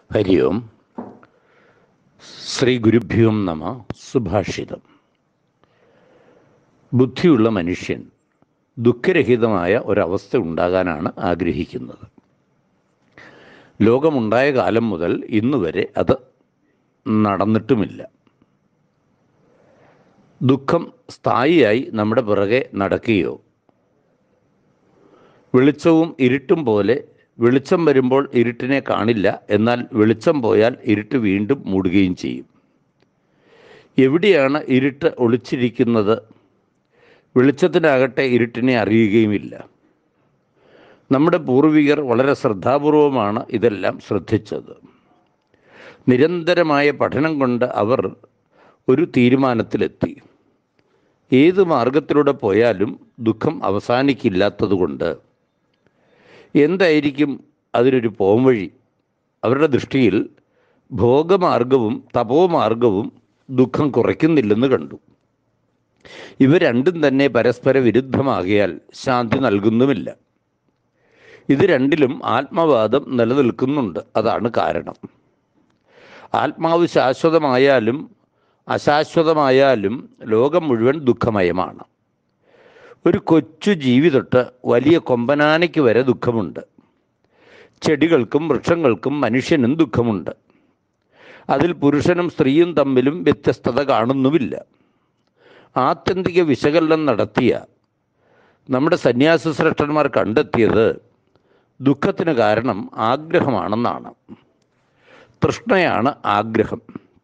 ഹരി ഓം ശ്രീ ഗുരുഭ്യോം നമ സുഭാഷിതം ബുദ്ധിയുള്ള മനുഷ്യൻ ദുഃഖരഹിതമായ ഒരവസ്ഥ ഉണ്ടാകാനാണ് ആഗ്രഹിക്കുന്നത് ലോകമുണ്ടായ കാലം മുതൽ ഇന്ന് വരെ അത് നടന്നിട്ടുമില്ല ദുഃഖം സ്ഥായിയായി നമ്മുടെ പിറകെ നടക്കുകയോ വെളിച്ചവും ഇരുട്ടും പോലെ വെളിച്ചം വരുമ്പോൾ ഇരുട്ടിനെ കാണില്ല എന്നാൽ വെളിച്ചം പോയാൽ ഇരുട്ട് വീണ്ടും മൂടുകയും ചെയ്യും എവിടെയാണ് ഇരുട്ട് ഒളിച്ചിരിക്കുന്നത് വെളിച്ചത്തിനാകട്ടെ ഇരുട്ടിനെ അറിയുകയുമില്ല നമ്മുടെ പൂർവികർ വളരെ ശ്രദ്ധാപൂർവമാണ് ഇതെല്ലാം ശ്രദ്ധിച്ചത് നിരന്തരമായ പഠനം കൊണ്ട് അവർ ഒരു തീരുമാനത്തിലെത്തി ഏത് മാർഗത്തിലൂടെ പോയാലും ദുഃഖം അവസാനിക്കില്ലാത്തതുകൊണ്ട് എന്തായിരിക്കും അതിനൊരു പോംവഴി അവരുടെ ദൃഷ്ടിയിൽ ഭോഗമാർഗവും തപോമാർഗവും ദുഃഖം കുറയ്ക്കുന്നില്ലെന്ന് കണ്ടു ഇവ രണ്ടും തന്നെ പരസ്പര വിരുദ്ധമാകിയാൽ ശാന്തി നൽകുന്നുമില്ല ഇത് രണ്ടിലും ആത്മവാദം നിലനിൽക്കുന്നുണ്ട് അതാണ് കാരണം ആത്മാവ് ശാശ്വതമായാലും അശാശ്വതമായാലും ലോകം മുഴുവൻ ദുഃഖമയമാണ് ഒരു കൊച്ചു ജീവി തൊട്ട് വലിയ കൊമ്പനാനയ്ക്ക് വരെ ദുഃഖമുണ്ട് ചെടികൾക്കും വൃക്ഷങ്ങൾക്കും മനുഷ്യനും ദുഃഖമുണ്ട് അതിൽ പുരുഷനും സ്ത്രീയും തമ്മിലും വ്യത്യസ്തത കാണുന്നുമില്ല ആത്യന്തിക വിശകലനം നടത്തിയ നമ്മുടെ സന്യാസ ശ്രേഷ്ഠന്മാർ കണ്ടെത്തിയത് ദുഃഖത്തിന് കാരണം ആഗ്രഹമാണെന്നാണ് തൃഷ്ണയാണ് ആഗ്രഹം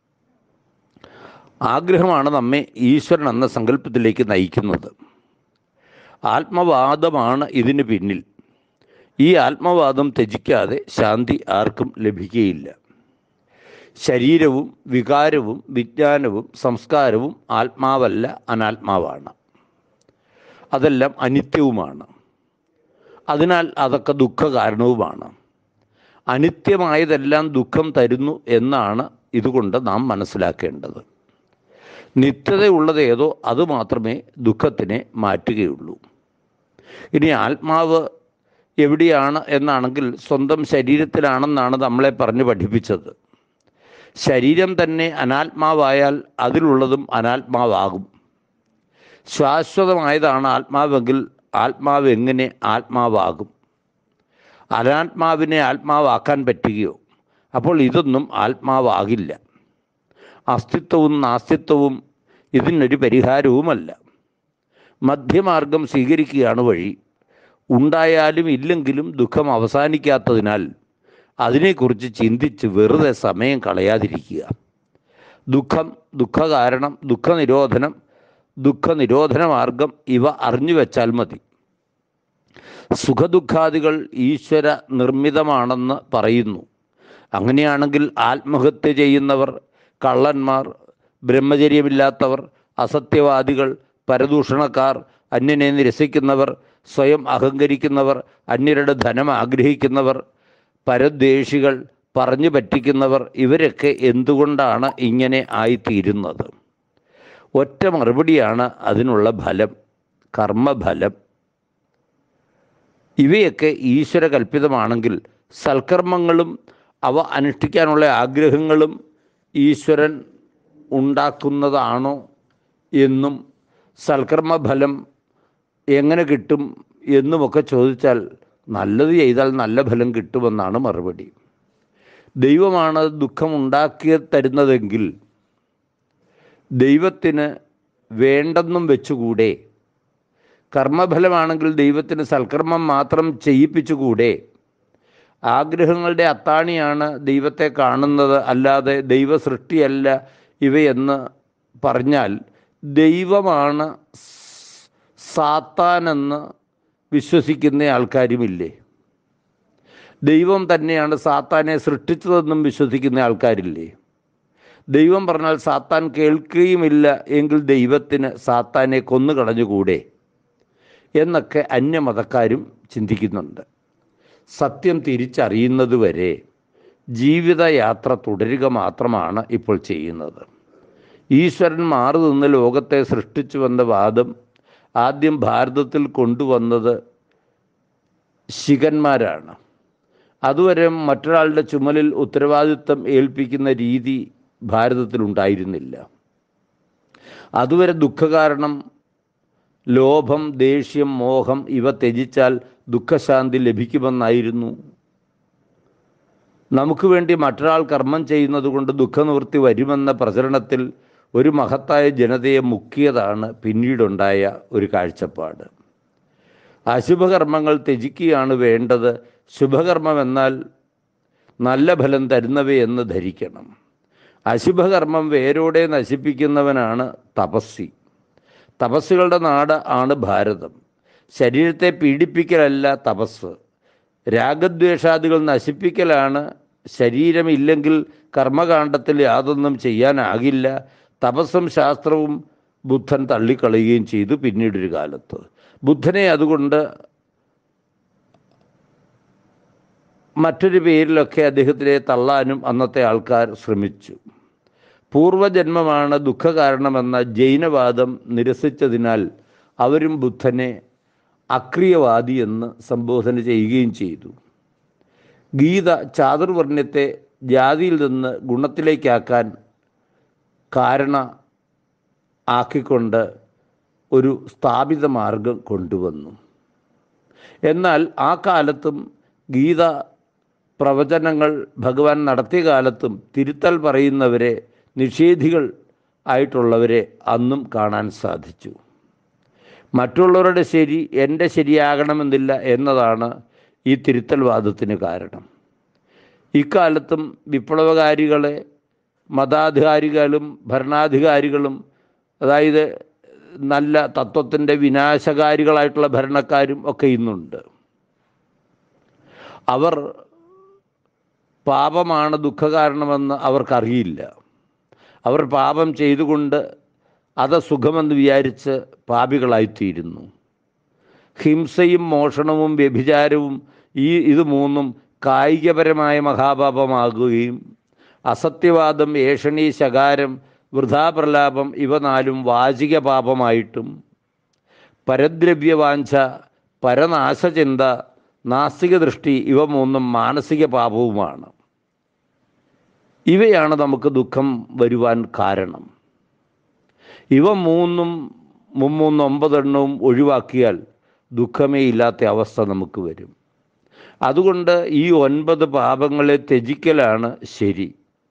ആഗ്രഹമാണ് നമ്മെ ഈശ്വരൻ എന്ന സങ്കല്പത്തിലേക്ക് നയിക്കുന്നത് ആത്മവാദമാണ് ഇതിന് പിന്നിൽ ഈ ആത്മവാദം ത്യജിക്കാതെ ശാന്തി ആർക്കും ലഭിക്കുകയില്ല ശരീരവും വികാരവും വിജ്ഞാനവും സംസ്കാരവും ആത്മാവല്ല അനാത്മാവാണ് അതെല്ലാം അനിത്യവുമാണ് അതിനാൽ അതൊക്കെ ദുഃഖ കാരണവുമാണ് അനിത്യമായതെല്ലാം ദുഃഖം തരുന്നു എന്നാണ് ഇതുകൊണ്ട് നാം മനസ്സിലാക്കേണ്ടത് നിത്യതയുള്ളത് ഏതോ അത് മാത്രമേ ദുഃഖത്തിനെ മാറ്റുകയുള്ളൂ ഇനി ആത്മാവ് എവിടെയാണ് എന്നാണെങ്കിൽ സ്വന്തം ശരീരത്തിലാണെന്നാണ് നമ്മളെ പറഞ്ഞു പഠിപ്പിച്ചത് ശരീരം തന്നെ അനാത്മാവായാൽ അതിലുള്ളതും അനാത്മാവാകും ശാശ്വതമായതാണ് ആത്മാവെങ്കിൽ ആത്മാവ് എങ്ങനെ ആത്മാവാകും അനാത്മാവിനെ ആത്മാവാക്കാൻ പറ്റുകയോ അപ്പോൾ ഇതൊന്നും ആത്മാവാകില്ല അസ്തിത്വവും നാസ്തിത്വവും ഇതിനൊരു പരിഹാരവുമല്ല മധ്യമാർഗം സ്വീകരിക്കുകയാണ് വഴി ഉണ്ടായാലും ഇല്ലെങ്കിലും ദുഃഖം അവസാനിക്കാത്തതിനാൽ അതിനെക്കുറിച്ച് ചിന്തിച്ച് വെറുതെ സമയം കളയാതിരിക്കുക ദുഃഖം ദുഃഖകാരണം ദുഃഖനിരോധനം ദുഃഖനിരോധന മാർഗം ഇവ അറിഞ്ഞു വെച്ചാൽ മതി സുഖദുഃഖാദികൾ ഈശ്വര നിർമ്മിതമാണെന്ന് പറയുന്നു അങ്ങനെയാണെങ്കിൽ ആത്മഹത്യ ചെയ്യുന്നവർ കള്ളന്മാർ ബ്രഹ്മചര്യമില്ലാത്തവർ അസത്യവാദികൾ പരദൂഷണക്കാർ അന്യനെ നിരസിക്കുന്നവർ സ്വയം അഹങ്കരിക്കുന്നവർ അന്യരുടെ ധനം ആഗ്രഹിക്കുന്നവർ പരദ്വേഷികൾ പറഞ്ഞു പറ്റിക്കുന്നവർ ഇവരൊക്കെ എന്തുകൊണ്ടാണ് ഇങ്ങനെ ആയിത്തീരുന്നത് ഒറ്റ മറുപടിയാണ് അതിനുള്ള ഫലം കർമ്മഫലം ഇവയൊക്കെ ഈശ്വര കൽപ്പിതമാണെങ്കിൽ സൽക്കർമ്മങ്ങളും അവ അനുഷ്ഠിക്കാനുള്ള ആഗ്രഹങ്ങളും ഈശ്വരൻ ഉണ്ടാക്കുന്നതാണോ എന്നും സൽക്കർമ്മഫലം എങ്ങനെ കിട്ടും എന്നുമൊക്കെ ചോദിച്ചാൽ നല്ലത് ചെയ്താൽ നല്ല ഫലം കിട്ടുമെന്നാണ് മറുപടി ദൈവമാണ് ദുഃഖം ഉണ്ടാക്കി തരുന്നതെങ്കിൽ ദൈവത്തിന് വേണ്ടെന്നും വെച്ചുകൂടെ കർമ്മഫലമാണെങ്കിൽ ദൈവത്തിന് സൽക്കർമ്മം മാത്രം ചെയ്യിപ്പിച്ചുകൂടെ ആഗ്രഹങ്ങളുടെ അത്താണിയാണ് ദൈവത്തെ കാണുന്നത് അല്ലാതെ ദൈവ സൃഷ്ടിയല്ല ഇവയെന്ന് പറഞ്ഞാൽ ദൈവമാണ് സാത്താനെന്ന് വിശ്വസിക്കുന്ന ആൾക്കാരുമില്ലേ ദൈവം തന്നെയാണ് സാത്താനെ സൃഷ്ടിച്ചതെന്നും വിശ്വസിക്കുന്ന ആൾക്കാരില്ലേ ദൈവം പറഞ്ഞാൽ സാത്താൻ കേൾക്കുകയുമില്ല എങ്കിൽ ദൈവത്തിന് സാത്താനെ കൊന്നുകളഞ്ഞുകൂടെ എന്നൊക്കെ അന്യമതക്കാരും ചിന്തിക്കുന്നുണ്ട് സത്യം തിരിച്ചറിയുന്നതുവരെ ജീവിതയാത്ര തുടരുക മാത്രമാണ് ഇപ്പോൾ ചെയ്യുന്നത് ഈശ്വരൻ മാറി നിന്ന് ലോകത്തെ സൃഷ്ടിച്ചുവെന്ന വാദം ആദ്യം ഭാരതത്തിൽ കൊണ്ടുവന്നത് ശിഖന്മാരാണ് അതുവരെ മറ്റൊരാളുടെ ചുമലിൽ ഉത്തരവാദിത്തം ഏൽപ്പിക്കുന്ന രീതി ഭാരതത്തിലുണ്ടായിരുന്നില്ല അതുവരെ ദുഃഖകാരണം ലോഭം ദേഷ്യം മോഹം ഇവ ത്യജിച്ചാൽ ദുഃഖശാന്തി ലഭിക്കുമെന്നായിരുന്നു നമുക്ക് വേണ്ടി മറ്റൊരാൾ കർമ്മം ചെയ്യുന്നത് കൊണ്ട് ദുഃഖനിവൃത്തി വരുമെന്ന പ്രചരണത്തിൽ ഒരു മഹത്തായ ജനതയെ മുക്കിയതാണ് പിന്നീടുണ്ടായ ഒരു കാഴ്ചപ്പാട് അശുഭകർമ്മങ്ങൾ ത്യജിക്കുകയാണ് വേണ്ടത് ശുഭകർമ്മം എന്നാൽ നല്ല ഫലം തരുന്നവയെന്ന് ധരിക്കണം അശുഭകർമ്മം വേരോടെ നശിപ്പിക്കുന്നവനാണ് തപസ്സി തപസ്സുകളുടെ നാട് ആണ് ഭാരതം ശരീരത്തെ പീഡിപ്പിക്കലല്ല തപസ് രാഗദ്വേഷാദികൾ നശിപ്പിക്കലാണ് ശരീരമില്ലെങ്കിൽ കർമ്മകാണ്ഡത്തിൽ യാതൊന്നും ചെയ്യാനാകില്ല തപസ്സും ശാസ്ത്രവും ബുദ്ധൻ തള്ളിക്കളയുകയും ചെയ്തു പിന്നീടൊരു കാലത്ത് ബുദ്ധനെ അതുകൊണ്ട് മറ്റൊരു പേരിലൊക്കെ അദ്ദേഹത്തിനെ തള്ളാനും അന്നത്തെ ആൾക്കാർ ശ്രമിച്ചു പൂർവജന്മമാണ് ദുഃഖകാരണമെന്ന ജൈനവാദം നിരസിച്ചതിനാൽ അവരും ബുദ്ധനെ അക്രിയവാദി എന്ന് സംബോധന ചെയ്യുകയും ചെയ്തു ഗീത ചാതുർവർണ്ണ്യത്തെ ജാതിയിൽ നിന്ന് ഗുണത്തിലേക്കാക്കാൻ കാരണ ആക്കിക്കൊണ്ട് ഒരു സ്ഥാപിത മാർഗം കൊണ്ടുവന്നു എന്നാൽ ആ കാലത്തും ഗീത പ്രവചനങ്ങൾ ഭഗവാൻ നടത്തിയ കാലത്തും തിരുത്തൽ പറയുന്നവരെ നിഷേധികൾ ആയിട്ടുള്ളവരെ അന്നും കാണാൻ സാധിച്ചു മറ്റുള്ളവരുടെ ശരി എൻ്റെ ശരിയാകണമെന്നില്ല എന്നതാണ് ഈ തിരുത്തൽവാദത്തിന് കാരണം ഇക്കാലത്തും വിപ്ലവകാരികളെ മതാധികാരികളും ഭരണാധികാരികളും അതായത് നല്ല തത്വത്തിൻ്റെ വിനാശകാരികളായിട്ടുള്ള ഭരണക്കാരും ഒക്കെ ഇന്നുണ്ട് അവർ പാപമാണ് ദുഃഖകാരണമെന്ന് അവർക്കറിയില്ല അവർ പാപം ചെയ്തുകൊണ്ട് അത് സുഖമെന്ന് വിചാരിച്ച് പാപികളായിത്തീരുന്നു ഹിംസയും മോഷണവും വ്യഭിചാരവും ഈ ഇത് മൂന്നും കായികപരമായ മഹാപാപമാകുകയും അസത്യവാദം ഏഷണി ശകാരം വൃഥാപ്രലാപം ഇവ നാലും വാചിക പാപമായിട്ടും പരദ്രവ്യവാഞ്ച പരനാശചിന്ത നാസ്തിക ദൃഷ്ടി ഇവ മൂന്നും മാനസിക പാപവുമാണ് ഇവയാണ് നമുക്ക് ദുഃഖം വരുവാൻ കാരണം ഇവ മൂന്നും മുമ്മൂന്ന് ഒമ്പതെണ്ണവും ഒഴിവാക്കിയാൽ ദുഃഖമേ ഇല്ലാത്ത അവസ്ഥ നമുക്ക് വരും അതുകൊണ്ട് ഈ ഒൻപത് പാപങ്ങളെ ത്യജിക്കലാണ് ശരി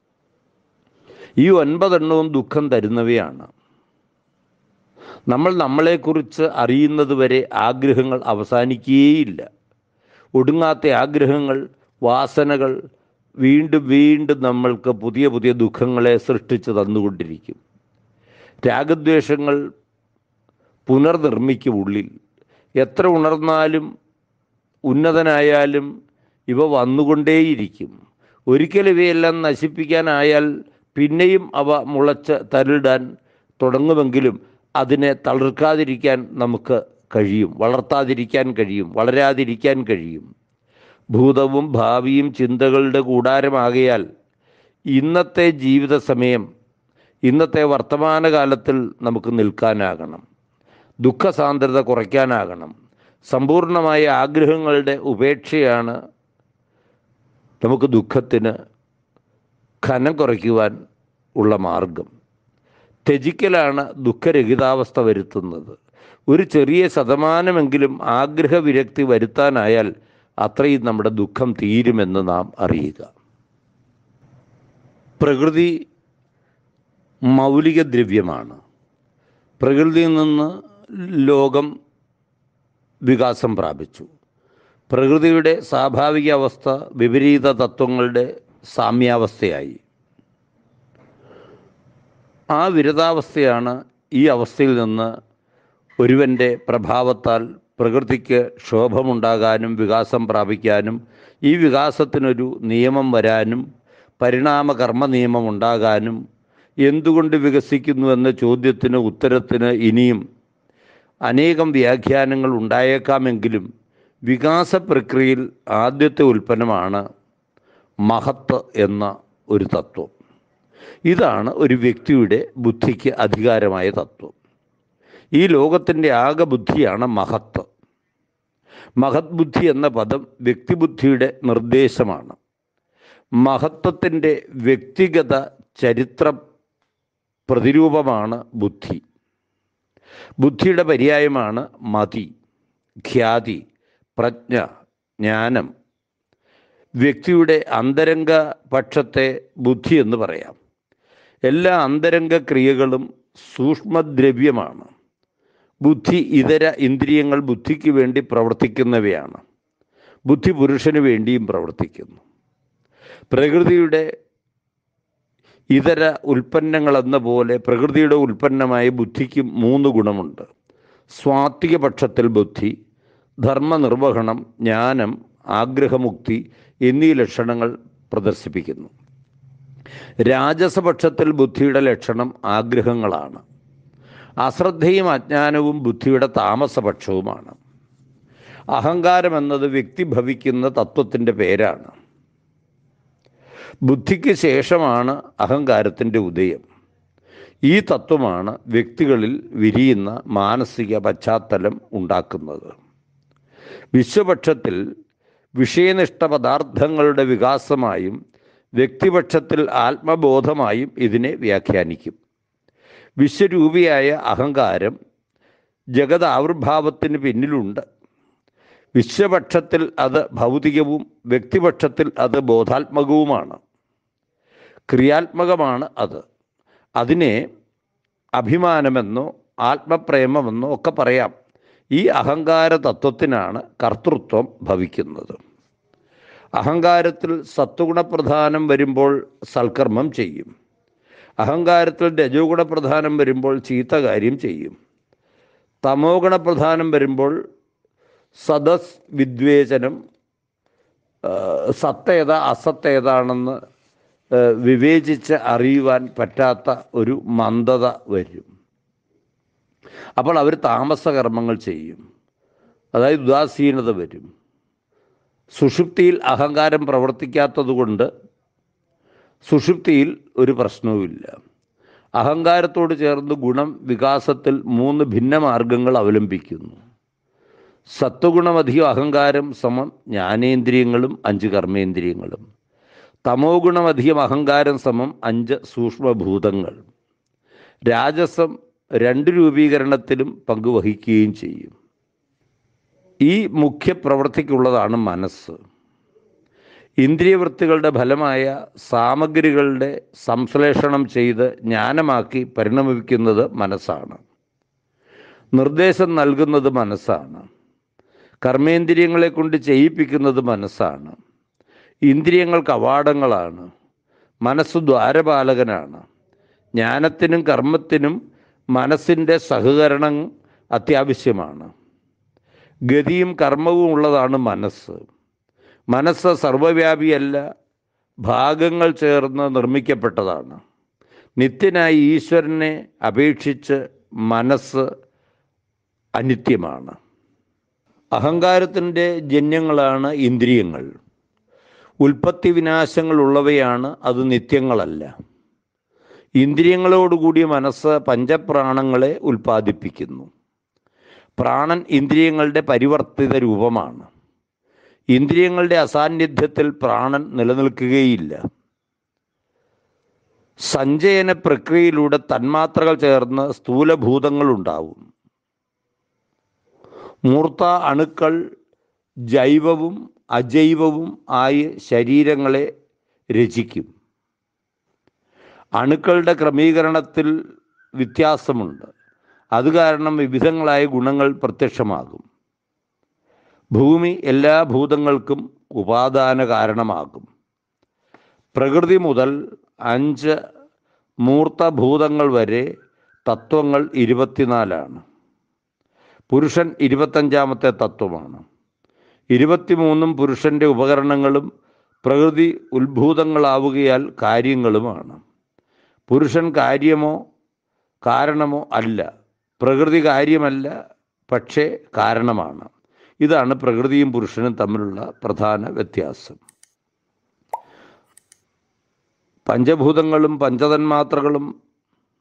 ഈ ഒൻപതെണ്ണവും ദുഃഖം തരുന്നവയാണ് നമ്മൾ നമ്മളെക്കുറിച്ച് അറിയുന്നത് വരെ ആഗ്രഹങ്ങൾ അവസാനിക്കുകയില്ല ഒടുങ്ങാത്ത ആഗ്രഹങ്ങൾ വാസനകൾ വീണ്ടും വീണ്ടും നമ്മൾക്ക് പുതിയ പുതിയ ദുഃഖങ്ങളെ സൃഷ്ടിച്ച് തന്നുകൊണ്ടിരിക്കും രാഗദ്വേഷങ്ങൾ പുനർനിർമ്മിക്കും ഉള്ളിൽ എത്ര ഉണർന്നാലും ഉന്നതനായാലും ഇവ വന്നുകൊണ്ടേയിരിക്കും ഒരിക്കൽ ഇവയെല്ലാം നശിപ്പിക്കാനായാൽ പിന്നെയും അവ മുളച്ച് തരിടാൻ തുടങ്ങുമെങ്കിലും അതിനെ തളിർക്കാതിരിക്കാൻ നമുക്ക് കഴിയും വളർത്താതിരിക്കാൻ കഴിയും വളരാതിരിക്കാൻ കഴിയും ഭൂതവും ഭാവിയും ചിന്തകളുടെ കൂടാരമാകയാൽ ഇന്നത്തെ ജീവിത സമയം ഇന്നത്തെ വർത്തമാനകാലത്തിൽ നമുക്ക് നിൽക്കാനാകണം ദുഃഖസാന്ദ്രത കുറയ്ക്കാനാകണം സമ്പൂർണമായ ആഗ്രഹങ്ങളുടെ ഉപേക്ഷയാണ് നമുക്ക് ദുഃഖത്തിന് ഖനം കുറയ്ക്കുവാൻ ഉള്ള മാർഗം ത്യജിക്കലാണ് ദുഃഖരഹിതാവസ്ഥ വരുത്തുന്നത് ഒരു ചെറിയ ശതമാനമെങ്കിലും ആഗ്രഹവിരക്തി വരുത്താനായാൽ അത്രയും നമ്മുടെ ദുഃഖം തീരുമെന്ന് നാം അറിയുക പ്രകൃതി മൗലിക ദ്രവ്യമാണ് പ്രകൃതിയിൽ നിന്ന് ലോകം വികാസം പ്രാപിച്ചു പ്രകൃതിയുടെ സ്വാഭാവിക അവസ്ഥ വിപരീത തത്വങ്ങളുടെ സാമ്യാവസ്ഥയായി ആ വിരതാവസ്ഥയാണ് ഈ അവസ്ഥയിൽ നിന്ന് ഒരുവൻ്റെ പ്രഭാവത്താൽ പ്രകൃതിക്ക് ക്ഷോഭമുണ്ടാകാനും വികാസം പ്രാപിക്കാനും ഈ വികാസത്തിനൊരു നിയമം വരാനും പരിണാമ കർമ്മ നിയമം ഉണ്ടാകാനും എന്തുകൊണ്ട് വികസിക്കുന്നു എന്ന ചോദ്യത്തിന് ഉത്തരത്തിന് ഇനിയും അനേകം വ്യാഖ്യാനങ്ങൾ ഉണ്ടായേക്കാമെങ്കിലും വികാസ പ്രക്രിയയിൽ ആദ്യത്തെ ഉൽപ്പന്നമാണ് മഹത്ത് എന്ന ഒരു തത്വം ഇതാണ് ഒരു വ്യക്തിയുടെ ബുദ്ധിക്ക് അധികാരമായ തത്വം ഈ ലോകത്തിൻ്റെ ആകെ ബുദ്ധിയാണ് മഹത്ത് മഹത് ബുദ്ധി എന്ന പദം വ്യക്തിബുദ്ധിയുടെ നിർദ്ദേശമാണ് മഹത്വത്തിൻ്റെ വ്യക്തിഗത ചരിത്ര പ്രതിരൂപമാണ് ബുദ്ധി ബുദ്ധിയുടെ പര്യായമാണ് മതി ഖ്യാതി പ്രജ്ഞ ജ്ഞാനം വ്യക്തിയുടെ അന്തരംഗ പക്ഷത്തെ ബുദ്ധി എന്ന് പറയാം എല്ലാ അന്തരംഗ ക്രിയകളും സൂക്ഷ്മദ്രവ്യമാണ് ബുദ്ധി ഇതര ഇന്ദ്രിയങ്ങൾ ബുദ്ധിക്ക് വേണ്ടി പ്രവർത്തിക്കുന്നവയാണ് ബുദ്ധി പുരുഷന് വേണ്ടിയും പ്രവർത്തിക്കുന്നു പ്രകൃതിയുടെ ഇതര ഉൽപ്പന്നങ്ങളെന്ന പോലെ പ്രകൃതിയുടെ ഉൽപ്പന്നമായ ബുദ്ധിക്കും മൂന്ന് ഗുണമുണ്ട് സ്വാത്വിക പക്ഷത്തിൽ ബുദ്ധി ധർമ്മനിർവഹണം ജ്ഞാനം ആഗ്രഹമുക്തി എന്നീ ലക്ഷണങ്ങൾ പ്രദർശിപ്പിക്കുന്നു രാജസപക്ഷത്തിൽ ബുദ്ധിയുടെ ലക്ഷണം ആഗ്രഹങ്ങളാണ് അശ്രദ്ധയും അജ്ഞാനവും ബുദ്ധിയുടെ താമസപക്ഷവുമാണ് അഹങ്കാരം എന്നത് വ്യക്തി ഭവിക്കുന്ന തത്വത്തിൻ്റെ പേരാണ് ബുദ്ധിക്ക് ശേഷമാണ് അഹങ്കാരത്തിൻ്റെ ഉദയം ഈ തത്വമാണ് വ്യക്തികളിൽ വിരിയുന്ന മാനസിക പശ്ചാത്തലം ഉണ്ടാക്കുന്നത് വിശ്വപക്ഷത്തിൽ വിഷയനിഷ്ഠ പദാർത്ഥങ്ങളുടെ വികാസമായും വ്യക്തിപക്ഷത്തിൽ ആത്മബോധമായും ഇതിനെ വ്യാഖ്യാനിക്കും വിശ്വരൂപിയായ അഹങ്കാരം ജഗത് ആവിർഭാവത്തിന് പിന്നിലുണ്ട് വിശ്വപക്ഷത്തിൽ അത് ഭൗതികവും വ്യക്തിപക്ഷത്തിൽ അത് ബോധാത്മകവുമാണ് ക്രിയാത്മകമാണ് അത് അതിനെ അഭിമാനമെന്നോ ആത്മപ്രേമമെന്നോ ഒക്കെ പറയാം ഈ അഹങ്കാര തത്വത്തിനാണ് കർത്തൃത്വം ഭവിക്കുന്നത് അഹങ്കാരത്തിൽ സത്വഗുണപ്രധാനം വരുമ്പോൾ സൽക്കർമ്മം ചെയ്യും അഹങ്കാരത്തിൽ രജോഗുണപ്രധാനം വരുമ്പോൾ ചീത്ത കാര്യം ചെയ്യും തമോ ഗുണപ്രധാനം വരുമ്പോൾ സദസ് വിദ്വേചനം ആ, സത്തേത അസത്തേതാണെന്ന് ആ, വിവേചിച്ച് അറിയുവാൻ പറ്റാത്ത ഒരു മന്ദത വരും അപ്പോൾ അവർ താമസകർമ്മങ്ങൾ ചെയ്യും അതായത് ഉദാസീനത വരും സുഷുപ്തിയിൽ അഹങ്കാരം പ്രവർത്തിക്കാത്തതുകൊണ്ട് സുഷുപ്തിയിൽ ഒരു പ്രശ്നവുമില്ല അഹങ്കാരത്തോട് ചേർന്ന് ഗുണം വികാസത്തിൽ മൂന്ന് ഭിന്ന മാർഗങ്ങൾ അവലംബിക്കുന്നു സത്വഗുണമധികം അഹങ്കാരം സമം ജ്ഞാനേന്ദ്രിയങ്ങളും അഞ്ച് കർമ്മേന്ദ്രിയങ്ങളും തമോ ഗുണമധികം അഹങ്കാരം സമം അഞ്ച് സൂക്ഷ്മഭൂതങ്ങൾ രാജസം രണ്ട് രൂപീകരണത്തിലും പങ്കുവഹിക്കുകയും ചെയ്യും ഈ മുഖ്യ പ്രവൃത്തിക്കുള്ളതാണ് മനസ്സ് ഇന്ദ്രിയവൃത്തികളുടെ ഫലമായ സാമഗ്രികളുടെ സംശ്ലേഷണം ചെയ്ത് ജ്ഞാനമാക്കി പരിണമിക്കുന്നത് മനസ്സാണ് നിർദ്ദേശം നൽകുന്നത് മനസ്സാണ് കർമ്മേന്ദ്രിയങ്ങളെ കൊണ്ട് ചെയ്യിപ്പിക്കുന്നത് മനസ്സാണ് ഇന്ദ്രിയങ്ങൾ കവാടങ്ങളാണ് മനസ്സ് ദ്വാരപാലകനാണ് ജ്ഞാനത്തിനും കർമ്മത്തിനും മനസ്സിൻ്റെ സഹകരണം അത്യാവശ്യമാണ് ഗതിയും കർമ്മവും ഉള്ളതാണ് മനസ്സ് മനസ്സ് സർവവ്യാപിയല്ല ഭാഗങ്ങൾ ചേർന്ന് നിർമ്മിക്കപ്പെട്ടതാണ് നിത്യനായ ഈശ്വരനെ അപേക്ഷിച്ച് മനസ്സ് അനിത്യമാണ് അഹങ്കാരത്തിൻ്റെ ജന്യങ്ങളാണ് ഇന്ദ്രിയങ്ങൾ ഉൽപ്പത്തി വിനാശങ്ങളുള്ളവയാണ് അത് നിത്യങ്ങളല്ല ഇന്ദ്രിയങ്ങളോടുകൂടിയ മനസ്സ് പഞ്ചപ്രാണങ്ങളെ ഉൽപ്പാദിപ്പിക്കുന്നു പ്രാണൻ ഇന്ദ്രിയങ്ങളുടെ പരിവർത്തിത രൂപമാണ് ഇന്ദ്രിയങ്ങളുടെ അസാന്നിധ്യത്തിൽ പ്രാണൻ നിലനിൽക്കുകയില്ല സഞ്ചയന പ്രക്രിയയിലൂടെ തന്മാത്രകൾ ചേർന്ന് സ്ഥൂലഭൂതങ്ങൾ ഉണ്ടാവും മൂർത്ത അണുക്കൾ ജൈവവും അജൈവവും ആയി ശരീരങ്ങളെ രചിക്കും അണുക്കളുടെ ക്രമീകരണത്തിൽ വ്യത്യാസമുണ്ട് അത് കാരണം വിവിധങ്ങളായ ഗുണങ്ങൾ പ്രത്യക്ഷമാകും ഭൂമി എല്ലാ ഭൂതങ്ങൾക്കും ഉപാദാന കാരണമാകും പ്രകൃതി മുതൽ അഞ്ച് മൂർത്തഭൂതങ്ങൾ വരെ തത്വങ്ങൾ ഇരുപത്തിനാലാണ് പുരുഷൻ ഇരുപത്തഞ്ചാമത്തെ തത്വമാണ് ഇരുപത്തിമൂന്നും പുരുഷൻ്റെ ഉപകരണങ്ങളും പ്രകൃതി ഉത്ഭൂതങ്ങളാവുകയാൽ കാര്യങ്ങളുമാണ് പുരുഷൻ കാര്യമോ കാരണമോ അല്ല പ്രകൃതി കാര്യമല്ല പക്ഷേ കാരണമാണ് ഇതാണ് പ്രകൃതിയും പുരുഷനും തമ്മിലുള്ള പ്രധാന വ്യത്യാസം പഞ്ചഭൂതങ്ങളും പഞ്ചതന്മാത്രകളും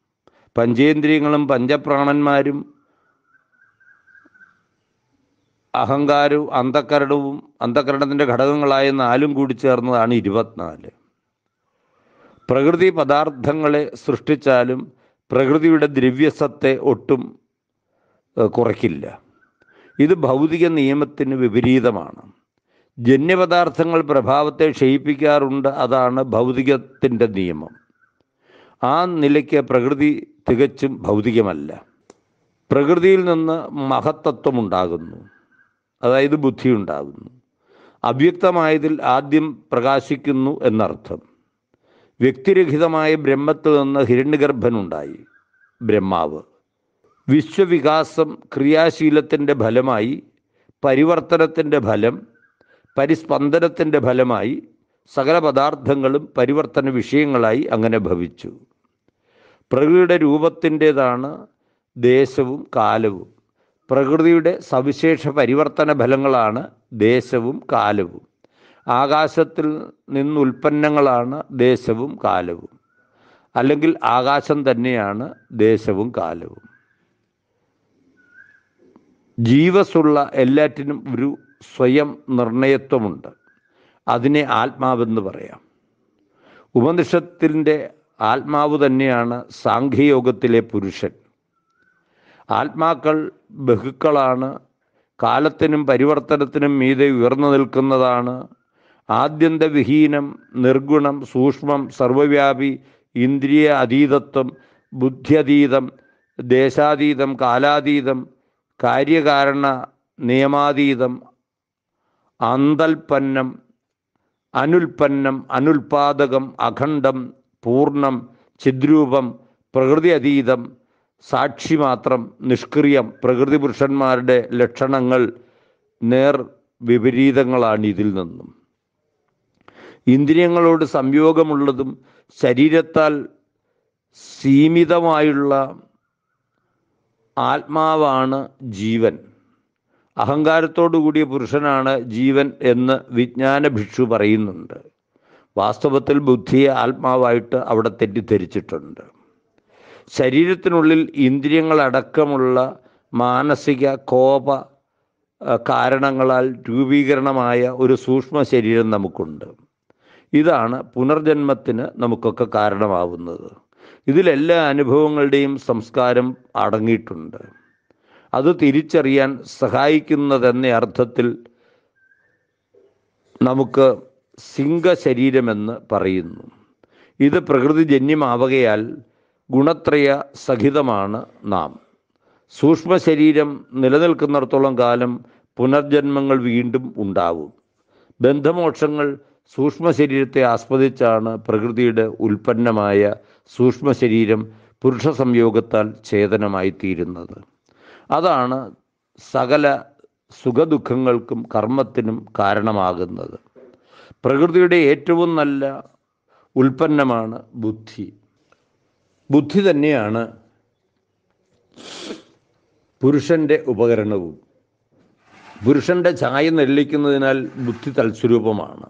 പഞ്ചേന്ദ്രിയങ്ങളും പഞ്ചപ്രാണന്മാരും അഹങ്കാരവും അന്ധകരണവും അന്ധകരണത്തിൻ്റെ ഘടകങ്ങളായ നാലും കൂടി ചേർന്നതാണ് ഇരുപത്തിനാല് പ്രകൃതി പദാർത്ഥങ്ങളെ സൃഷ്ടിച്ചാലും പ്രകൃതിയുടെ ദ്രവ്യസത്തെ ഒട്ടും ഏഹ്, കുറയ്ക്കില്ല ഇത് ഭൗതിക നിയമത്തിന് വിപരീതമാണ് ജന്യപദാർത്ഥങ്ങൾ പ്രഭാവത്തെ ക്ഷയിപ്പിക്കാറുണ്ട് അതാണ് ഭൗതികത്തിൻ്റെ നിയമം ആ നിലയ്ക്ക് പ്രകൃതി തികച്ചും ഭൗതികമല്ല പ്രകൃതിയിൽ നിന്ന് മഹത്തത്വമുണ്ടാകുന്നു അതായത് ബുദ്ധി ഉണ്ടാകുന്നു അവ്യക്തമായതിൽ ആദ്യം പ്രകാശിക്കുന്നു എന്നർത്ഥം വ്യക്തിരഹിതമായ ബ്രഹ്മത്തിൽ നിന്ന് ഹിരണ്യഗർഭനുണ്ടായി ബ്രഹ്മാവ് വിശ്വവികാസം ക്രിയാശീലത്തിൻ്റെ ഫലമായി പരിവർത്തനത്തിൻ്റെ ഫലം പരിസ്പന്ദനത്തിൻ്റെ ഫലമായി സകല പദാർത്ഥങ്ങളും പരിവർത്തന വിഷയങ്ങളായി അങ്ങനെ ഭവിച്ചു പ്രകൃതിയുടെ രൂപത്തിൻ്റേതാണ് ദേശവും കാലവും പ്രകൃതിയുടെ സവിശേഷ പരിവർത്തന ഫലങ്ങളാണ് ദേശവും കാലവും ആകാശത്തിൽ നിന്നുൽപ്പന്നങ്ങളാണ് ദേശവും കാലവും അല്ലെങ്കിൽ ആകാശം തന്നെയാണ് ദേശവും കാലവും ജീവസുള്ള എല്ലാറ്റിനും ഒരു സ്വയം നിർണയത്വമുണ്ട് അതിനെ ആത്മാവെന്ന് പറയാം ഉപനിഷത്തിൻ്റെ ആത്മാവ് തന്നെയാണ് സാഖ്യയോഗത്തിലെ പുരുഷൻ ആത്മാക്കൾ ബഹുക്കളാണ് കാലത്തിനും പരിവർത്തനത്തിനും മീതെ ഉയർന്നു നിൽക്കുന്നതാണ് ആദ്യന്തവിഹീനം നിർഗുണം സൂക്ഷ്മം സർവവ്യാപി ഇന്ദ്രിയ അതീതത്വം ബുദ്ധ്യതീതം ദേശാതീതം കാലാതീതം കാര്യകാരണ നിയമാതീതം അന്തൽപ്പന്നം അനുൽപ്പന്നം അനുൽപാദകം അഖണ്ഡം പൂർണ്ണം ചിദ്രൂപം പ്രകൃതി അതീതം സാക്ഷി മാത്രം നിഷ്ക്രിയം പ്രകൃതി പുരുഷന്മാരുടെ ലക്ഷണങ്ങൾ നേർ വിപരീതങ്ങളാണ് ഇതിൽ നിന്നും ഇന്ദ്രിയങ്ങളോട് സംയോഗമുള്ളതും ശരീരത്താൽ സീമിതമായുള്ള ആത്മാവാണ് ജീവൻ അഹങ്കാരത്തോടു കൂടിയ പുരുഷനാണ് ജീവൻ എന്ന് വിജ്ഞാന ഭിക്ഷു പറയുന്നുണ്ട് വാസ്തവത്തിൽ ബുദ്ധിയെ ആത്മാവായിട്ട് അവിടെ തെറ്റിദ്ധരിച്ചിട്ടുണ്ട് ശരീരത്തിനുള്ളിൽ ഇന്ദ്രിയങ്ങളടക്കമുള്ള മാനസിക കോപ ആ, കാരണങ്ങളാൽ രൂപീകരണമായ ഒരു സൂക്ഷ്മ ശരീരം നമുക്കുണ്ട് ഇതാണ് പുനർജന്മത്തിന് നമുക്കൊക്കെ കാരണമാവുന്നത് ഇതിലെല്ലാ അനുഭവങ്ങളുടെയും സംസ്കാരം അടങ്ങിയിട്ടുണ്ട് അത് തിരിച്ചറിയാൻ സഹായിക്കുന്നതെന്ന അർത്ഥത്തിൽ നമുക്ക് സിംഹശരീരമെന്ന് പറയുന്നു ഇത് പ്രകൃതിജന്യമാവുകയാൽ ഗുണത്രയ സഹിതമാണ് നാം സൂക്ഷ്മ ശരീരം നിലനിൽക്കുന്നിടത്തോളം കാലം പുനർജന്മങ്ങൾ വീണ്ടും ഉണ്ടാവും ബന്ധമോക്ഷങ്ങൾ സൂക്ഷ്മ ശരീരത്തെ ആസ്വദിച്ചാണ് പ്രകൃതിയുടെ ഉൽപ്പന്നമായ സൂക്ഷ്മ ശരീരം പുരുഷ സംയോഗത്താൽ ചേതനമായി തീരുന്നത് അതാണ് സകല സുഖദുഃഖങ്ങൾക്കും കർമ്മത്തിനും കാരണമാകുന്നത് പ്രകൃതിയുടെ ഏറ്റവും നല്ല ഉൽപ്പന്നമാണ് ബുദ്ധി ബുദ്ധി തന്നെയാണ് പുരുഷൻ്റെ ഉപകരണവും പുരുഷൻ്റെ ഛായ നെല്ലിക്കുന്നതിനാൽ ബുദ്ധി തൽസ്വരൂപമാണ്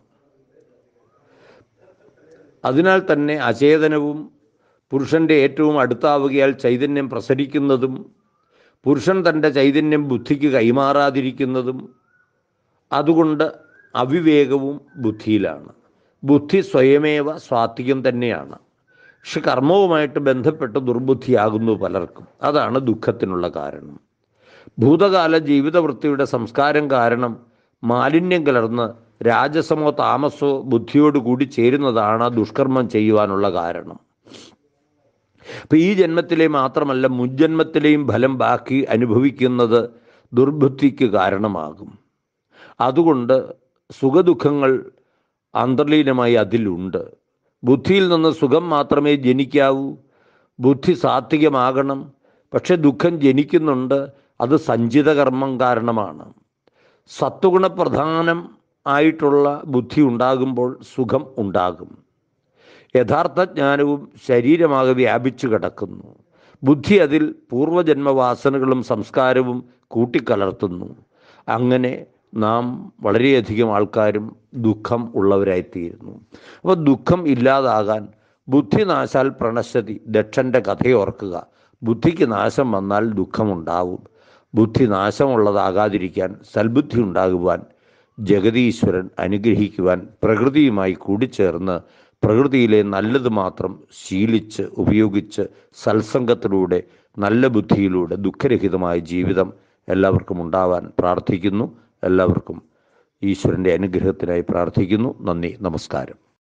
അതിനാൽ തന്നെ അചേതനവും പുരുഷൻ്റെ ഏറ്റവും അടുത്താവുകയാൽ ചൈതന്യം പ്രസരിക്കുന്നതും പുരുഷൻ തൻ്റെ ചൈതന്യം ബുദ്ധിക്ക് കൈമാറാതിരിക്കുന്നതും അതുകൊണ്ട് അവിവേകവും ബുദ്ധിയിലാണ് ബുദ്ധി സ്വയമേവ സ്വാത്വികം തന്നെയാണ് പക്ഷെ കർമ്മവുമായിട്ട് ബന്ധപ്പെട്ട് ദുർബുദ്ധിയാകുന്നു പലർക്കും അതാണ് ദുഃഖത്തിനുള്ള കാരണം ഭൂതകാല ജീവിതവൃത്തിയുടെ സംസ്കാരം കാരണം മാലിന്യം കലർന്ന് രാജസമോ താമസോ ബുദ്ധിയോട് കൂടി ചേരുന്നതാണ് ആ ദുഷ്കർമ്മം ചെയ്യുവാനുള്ള കാരണം അപ്പം ഈ ജന്മത്തിലെ മാത്രമല്ല മുജ്ജന്മത്തിലെയും ഫലം ബാക്കി അനുഭവിക്കുന്നത് ദുർബുദ്ധിക്ക് കാരണമാകും അതുകൊണ്ട് സുഖദുഃഖങ്ങൾ അന്തർലീനമായി അതിലുണ്ട് ബുദ്ധിയിൽ നിന്ന് സുഖം മാത്രമേ ജനിക്കാവൂ ബുദ്ധി സാത്വികമാകണം പക്ഷെ ദുഃഖം ജനിക്കുന്നുണ്ട് അത് സഞ്ചിത കർമ്മം കാരണമാണ് സത്വഗുണപ്രധാനം ആയിട്ടുള്ള ബുദ്ധി ഉണ്ടാകുമ്പോൾ സുഖം ഉണ്ടാകും യഥാർത്ഥ ജ്ഞാനവും ശരീരമാകെ വ്യാപിച്ചു കിടക്കുന്നു ബുദ്ധി അതിൽ പൂർവജന്മവാസനകളും സംസ്കാരവും കൂട്ടിക്കലർത്തുന്നു അങ്ങനെ നാം വളരെയധികം ആൾക്കാരും ദുഃഖം ഉള്ളവരായിത്തീരുന്നു അപ്പോൾ ദുഃഖം ഇല്ലാതാകാൻ ബുദ്ധി നാശാൽ പ്രണശ്യതി ദക്ഷൻ്റെ കഥയോർക്കുക ബുദ്ധിക്ക് നാശം വന്നാൽ ദുഃഖമുണ്ടാവും ബുദ്ധി നാശമുള്ളതാകാതിരിക്കാൻ സൽബുദ്ധി ഉണ്ടാകുവാൻ ജഗതീശ്വരൻ അനുഗ്രഹിക്കുവാൻ പ്രകൃതിയുമായി കൂടിച്ചേർന്ന് പ്രകൃതിയിലെ നല്ലത് മാത്രം ശീലിച്ച് ഉപയോഗിച്ച് സത്സംഗത്തിലൂടെ നല്ല ബുദ്ധിയിലൂടെ ദുഃഖരഹിതമായ ജീവിതം എല്ലാവർക്കും ഉണ്ടാവാൻ പ്രാർത്ഥിക്കുന്നു എല്ലാവർക്കും ഈശ്വരൻ്റെ അനുഗ്രഹത്തിനായി പ്രാർത്ഥിക്കുന്നു നന്ദി നമസ്കാരം